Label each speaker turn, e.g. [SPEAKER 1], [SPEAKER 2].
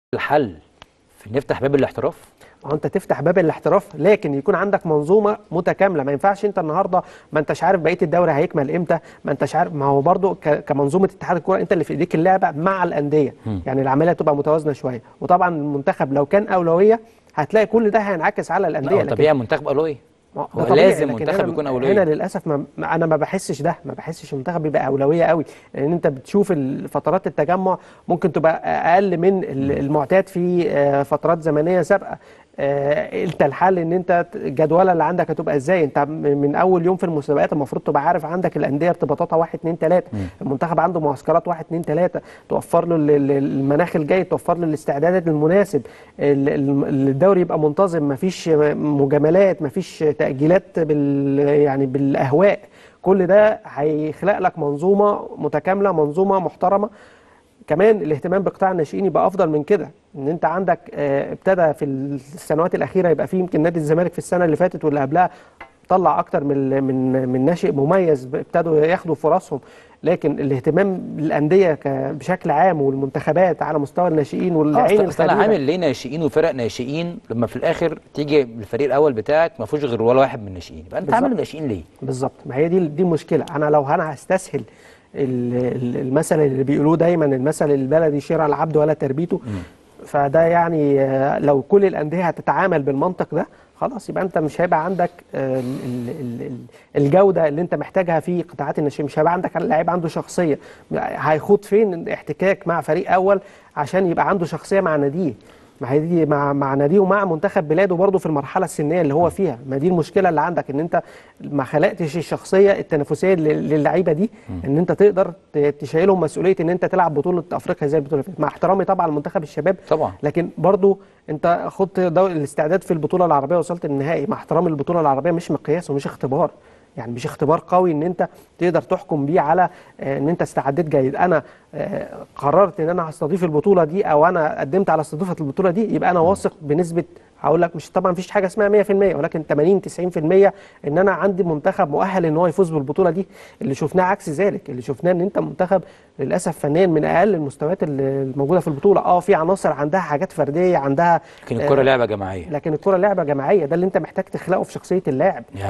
[SPEAKER 1] الحل في نفتح باب الاحتراف
[SPEAKER 2] ما هو انت تفتح باب الاحتراف لكن يكون عندك منظومه متكامله ما ينفعش انت النهارده ما انتش عارف بقيه الدوري هيكمل امتى ما انتش عارف ما هو برضو ك- كمنظومه اتحاد الكوره انت اللي في ايديك اللعبه مع الانديه يعني العمليه تبقى متوازنه شويه وطبعا المنتخب لو كان اولويه هتلاقي كل ده هينعكس على
[SPEAKER 1] لا
[SPEAKER 2] الانديه
[SPEAKER 1] هو
[SPEAKER 2] لكن-
[SPEAKER 1] طبيعي منتخب اولويه
[SPEAKER 2] ما
[SPEAKER 1] هو
[SPEAKER 2] ده طبيعي،
[SPEAKER 1] لازم
[SPEAKER 2] لكن
[SPEAKER 1] منتخب
[SPEAKER 2] هنا-
[SPEAKER 1] يكون أولوية.
[SPEAKER 2] هنا للاسف ما ما- انا ما بحسش ده ما بحسش المنتخب بيبقى اولويه قوي لان انت بتشوف فترات التجمع ممكن تبقى اقل من ال- المعتاد في آه، فترات زمنيه سابقه آه، انت الحل ان انت ت- الجدوله اللي عندك هتبقى ازاي انت م- من اول يوم في المسابقات المفروض تبقى عارف عندك الانديه ارتباطاتها 1 2 3 المنتخب عنده معسكرات 1 2 3 توفر له ال- ال- المناخ الجيد توفر له الاستعداد المناسب ال- ال- الدوري يبقى منتظم مفيش مجاملات مفيش تاجيلات بال يعني بالاهواء كل ده هيخلق لك منظومه متكامله منظومه محترمه كمان الاهتمام بقطاع الناشئين يبقى افضل من كده ان انت عندك آه، ابتدى في السنوات الاخيره يبقى في يمكن نادي الزمالك في السنه اللي فاتت واللي قبلها طلع اكتر من من من ناشئ مميز ب- ابتدوا ياخدوا فرصهم لكن الاهتمام بالانديه ك- بشكل عام والمنتخبات على مستوى الناشئين
[SPEAKER 1] اه
[SPEAKER 2] والعين
[SPEAKER 1] اصل انا
[SPEAKER 2] الخبيره
[SPEAKER 1] عامل ليه ناشئين وفرق ناشئين لما في الاخر تيجي الفريق الاول بتاعك ما فيهوش غير ولا واحد من الناشئين يبقى انت
[SPEAKER 2] بالظبط.
[SPEAKER 1] عامل ناشئين ليه؟
[SPEAKER 2] بالظبط ما هي دي دي المشكله انا لو انا هستسهل ال- ال- المثل اللي بيقولوه دايما المثل البلدي شراء العبد ولا تربيته فده يعني آه، لو كل الانديه هتتعامل بالمنطق ده خلاص يبقى انت مش هيبقى عندك آه، ال- ال- ال- ال- الجوده اللي انت محتاجها في قطاعات الناشئين مش هيبقى عندك لعيب عنده شخصيه هيخوض فين احتكاك مع فريق اول عشان يبقى عنده شخصيه مع ناديه ما هي دي مع مع ناديه ومع منتخب بلاده برضه في المرحله السنيه اللي هو فيها ما دي المشكله اللي عندك ان انت ما خلقتش الشخصيه التنافسيه لل- للعيبه دي ان انت تقدر ت- تشيلهم مسؤوليه ان انت تلعب بطوله افريقيا زي البطوله اللي فاتت. مع احترامي طبعا لمنتخب الشباب
[SPEAKER 1] طبعا
[SPEAKER 2] لكن برضو انت خدت دو- الاستعداد في البطوله العربيه وصلت النهائي مع احترامي للبطوله العربيه مش مقياس ومش اختبار يعني مش اختبار قوي ان انت تقدر تحكم بيه على آه، ان انت استعديت جيد انا آه، قررت ان انا هستضيف البطوله دي او انا قدمت على استضافه البطوله دي يبقى انا واثق بنسبه هقول لك مش طبعا مفيش حاجه اسمها 100% ولكن 80 90% ان انا عندي منتخب مؤهل ان هو يفوز بالبطوله دي اللي شفناه عكس ذلك اللي شفناه ان انت منتخب للاسف فنيا من اقل المستويات اللي الموجوده في البطوله اه في عناصر عندها حاجات فرديه عندها
[SPEAKER 1] لكن الكره لعبه جماعيه
[SPEAKER 2] لكن الكره لعبه جماعيه ده اللي انت محتاج تخلقه في شخصيه اللاعب